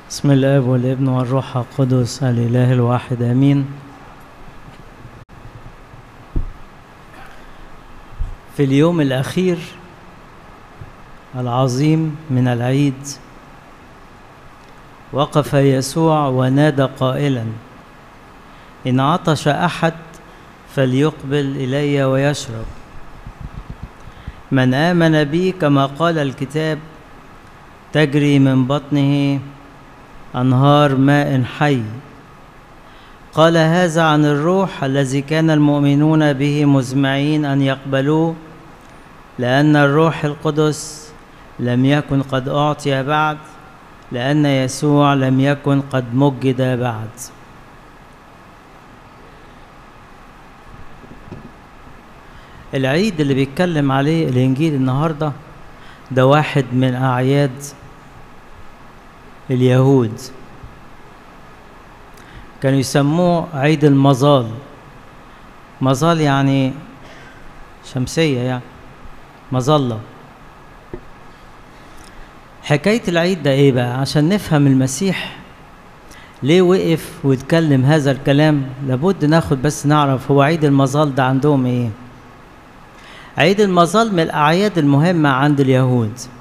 بسم الله والابن والروح القدس الإله الواحد آمين في اليوم الأخير العظيم من العيد وقف يسوع ونادى قائلا إن عطش أحد فليقبل إلي ويشرب من آمن بي كما قال الكتاب تجري من بطنه أنهار ماء حي قال هذا عن الروح الذي كان المؤمنون به مزمعين أن يقبلوه لأن الروح القدس لم يكن قد أعطي بعد لأن يسوع لم يكن قد مجد بعد العيد اللي بيتكلم عليه الإنجيل النهاردة ده واحد من أعياد اليهود كانوا يسموه عيد المظال مظال يعني شمسية يعني مظلة حكاية العيد ده ايه بقى عشان نفهم المسيح ليه وقف واتكلم هذا الكلام لابد ناخد بس نعرف هو عيد المظال ده عندهم ايه عيد المظال من الأعياد المهمة عند اليهود